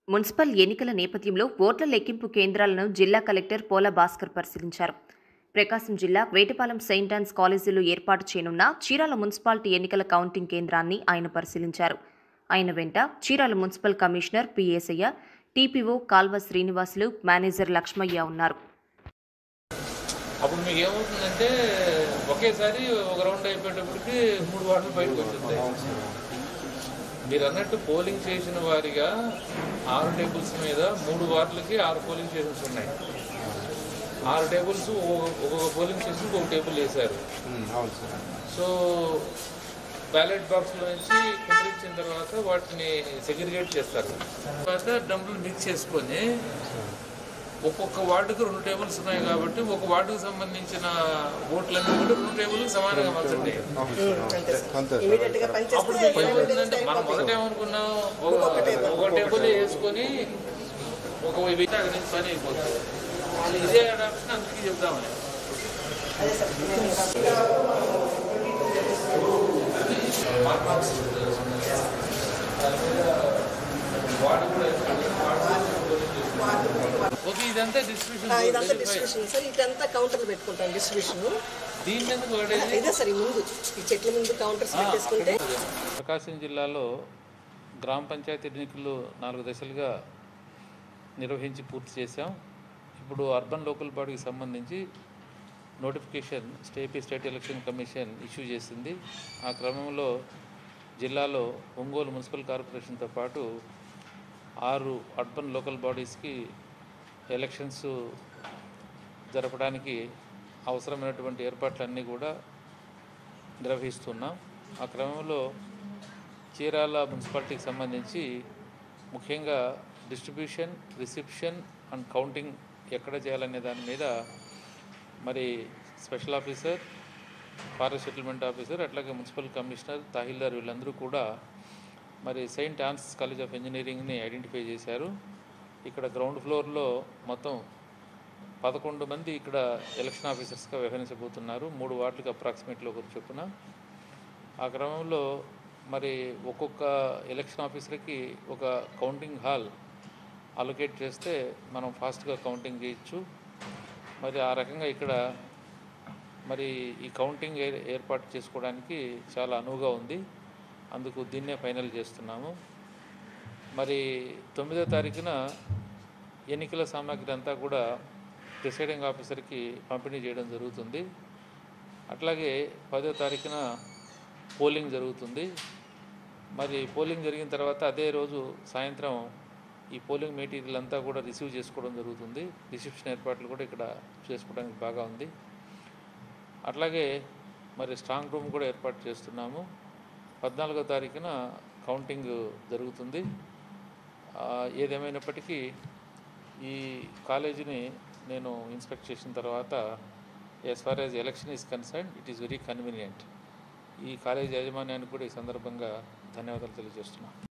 municipal ఎన్నికల నేపథ్యంలో ఓట్ల లెక్కింపు కేంద్రాలను జిల్లా కలెక్టర్ పోల భాస్కర్ పరిశీలించారు ప్రకాశం జిల్లా వేటపాలెం సెయింట్ ఆన్స్ కాలేజీలో ఏర్పాటు చేయనున్న చీరాల మున్సిపాలిటీ ఎన్నికల కౌంటింగ్ కేంద్రాన్ని ఆయన పరిశీలించారు ఆయన వెంట చీరాల మున్సిపల్ కమిషనర్ పిఎస్ఐయ టీపీఓ కాల్వ శ్రీనివాసులు మేనేజర్ లక్ష్మయ్య ఉన్నారు అప్పుడు మీకు ఏమవుతుందంటే ఒకేసారి ఒక రౌండ్ అయిపోయేటప్పటికి మూడు వార్డులు బయటకు వచ్చేస్తాయి మీరు అన్నట్టు పోలింగ్ స్టేషన్ వారిగా ఆరు టేబుల్స్ మీద మూడు వార్డులకి ఆరు పోలింగ్ స్టేషన్స్ ఉన్నాయి ఆరు టేబుల్స్ ఒక్కొక్క పోలింగ్ స్టేషన్కి ఒక టేబుల్ వేశారు అవును సార్ సో బ్యాలెట్ బాక్స్లో నుంచి కుదిరించిన తర్వాత వాటిని సెగ్రిగేట్ చేస్తారు తర్వాత డబ్బులు మిక్స్ చేసుకొని ఒక్కొక్క వార్డుకు రెండు టేబుల్స్ ఉన్నాయి కాబట్టి ఒక వార్డుకు సంబంధించిన ఓట్లన్నీ కూడా రెండు టేబుల్కి సమానంగా మార్చండి అంతే ఇమీడియట్ గా అప్పుడు పనిచేస్తే మీకు ఏమవుతుందంటే మనం మొదట ఏమనుకున్నాం ఒక ఒక టేబుల్ వేసుకొని ఒక వెయ్యి అక్కడి నుంచి పని అయిపోతుంది ఇదే అడాప్షన్ అందరికీ చెప్దామని అదే సార్ ఓకే ఇదంతా డిస్ట్రిబ్యూషన్ ఆ, ఇదంతా డిస్ట్రిబ్యూషన్ సార్ ఇదంతా కౌంటర్లు పెట్టుకుంటాం డిస్ట్రిబ్యూషన్ దీన్ని ఎందుకు వాడేది ఇదే సార్ ఈ ముందు ఈ చెట్ల ముందు కౌంటర్స్ పెట్టేసుకుంటే ప్రకాశం జిల్లాలో గ్రామ పంచాయతీ ఎన్నికలు నాలుగు దశలుగా నిర్వహించి పూర్తి చేశాం ఇప్పుడు అర్బన్ లోకల్ బాడీకి సంబంధించి నోటిఫికేషన్ స్టేపీ స్టేట్ ఎలక్షన్ కమిషన్ ఇష్యూ చేసింది ఆ క్రమంలో జిల్లాలో ఒంగోలు మున్సిపల్ కార్పొరేషన్తో పాటు ఆరు అర్బన్ లోకల్ బాడీస్కి ఎలక్షన్స్ జరపడానికి అవసరమైనటువంటి ఏర్పాట్లన్నీ కూడా నిర్వహిస్తున్నాం ఆ క్రమంలో చీరాల మున్సిపాలిటీకి సంబంధించి ముఖ్యంగా డిస్ట్రిబ్యూషన్ రిసెప్షన్ అండ్ కౌంటింగ్ ఎక్కడ చేయాలనే దాని మీద మరి special officer forest settlement officer అట్లాగే మున్సిపల్ కమిషనర్ తహసీల్దార్ వీళ్ళందరూ కూడా మరి సెయింట్ ఆన్స్ కాలేజ్ ఆఫ్ ఇంజనీరింగ్ని ఐడెంటిఫై చేశారు ఇక్కడ గ్రౌండ్ ఫ్లోర్లో మొత్తం పదకొండు మంది ఇక్కడ ఎలక్షన్ ఆఫీసర్స్గా వ్యవహరించబోతున్నారు మూడు వార్డులకు అప్రాక్సిమేట్లో ఒకరు చొప్పున ఆ క్రమంలో మరి ఒక్కొక్క ఎలక్షన్ ఆఫీసర్కి ఒక కౌంటింగ్ హాల్ అలొకేట్ చేస్తే మనం ఫాస్ట్గా కౌంటింగ్ చేయొచ్చు మరి ఆ రకంగా ఇక్కడ మరి ఈ కౌంటింగ్ ఏ- ఏర్పాటు చేసుకోవడానికి చాలా అనువుగా ఉంది అందుకు దీన్నే ఫైనల్ చేస్తున్నాము మరి తొమ్మిదో తారీఖున ఎన్నికల సామాగ్రి అంతా కూడా ప్రిసైడింగ్ ఆఫీసర్కి పంపిణీ చేయడం జరుగుతుంది అట్లాగే పదో తారీఖున పోలింగ్ జరుగుతుంది మరి పోలింగ్ జరిగిన తర్వాత అదే రోజు సాయంత్రం ఈ పోలింగ్ మెటీరియల్ అంతా కూడా రిసీవ్ చేసుకోవడం జరుగుతుంది రిసెప్షన్ ఏర్పాట్లు కూడా ఇక్కడ చేసుకోవడానికి బాగా ఉంది అట్లాగే మరి స్ట్రాంగ్ రూమ్ కూడా ఏర్పాటు చేస్తున్నాము పద్నాలుగో తారీఖున కౌంటింగ్ జరుగుతుంది ఆ, ఏదేమైనప్పటికీ ఈ కాలేజీని నేను ఇన్స్పెక్ట్ చేసిన తర్వాత as far as election is concern it is very convenient ఈ కాలేజ్ యాజమాన్యానికి కూడా ఈ సందర్భంగా ధన్యవాదాలు తెలియజేస్తున్నాను